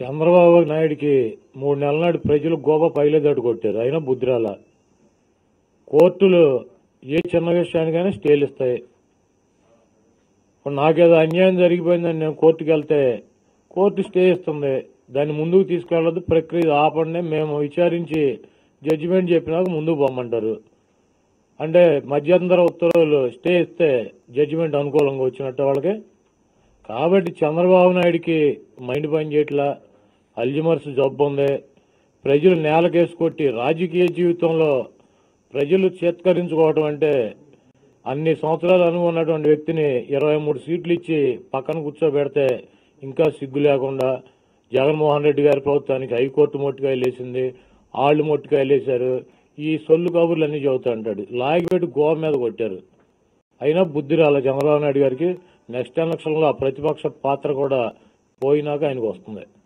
చంద్రబాబు నాయుడికి మూడు నెలల నాడు ప్రజలు గోప పైలేదాడు కొట్టారు అయినా బుద్ధిరాల కోర్టులు ఏ చిన్న విషయానికైనా స్టేలు ఇస్తాయి ఇప్పుడు నాకేదో అన్యాయం జరిగిపోయిందని నేను కోర్టుకి వెళ్తే కోర్టు స్టే ఇస్తుంది దాన్ని ముందుకు తీసుకెళ్ళదు ప్రక్రియ ఆపండి మేము విచారించి జడ్జిమెంట్ చెప్పినాక ముందుకు పొమ్మంటారు అంటే మధ్యంతర ఉత్తర్వులు స్టే ఇస్తే జడ్జిమెంట్ అనుకూలంగా వచ్చినట్టు వాళ్ళకి కాబట్టి చంద్రబాబు నాయుడికి మైండ్ పని చేయట్లా అల్జిమర్స్ జబ్బు ఉంది ప్రజలు నేలకేసి కొట్టి రాజకీయ జీవితంలో ప్రజలు చేత్కరించుకోవడం అంటే అన్ని సంవత్సరాలు అనుకున్నటువంటి వ్యక్తిని ఇరవై మూడు సీట్లు ఇచ్చి పక్కన కూర్చోబెడితే ఇంకా సిగ్గు లేకుండా జగన్మోహన్ రెడ్డి గారి ప్రభుత్వానికి హైకోర్టు మొట్టికాయలు వేసింది ఆళ్ళు మొట్టికాయలు వేశారు ఈ సొల్లు కబుర్లు అన్ని చెబుతా అంటాడు లాగిపెట్టి గోవ మీద కొట్టారు అయినా బుద్ధి రాలే చంద్రబాబు నాయుడు గారికి నెక్స్ట్ ఎలక్షన్ లో ఆ ప్రతిపక్ష పాత్ర కూడా పోయినాక ఆయనకు వస్తుంది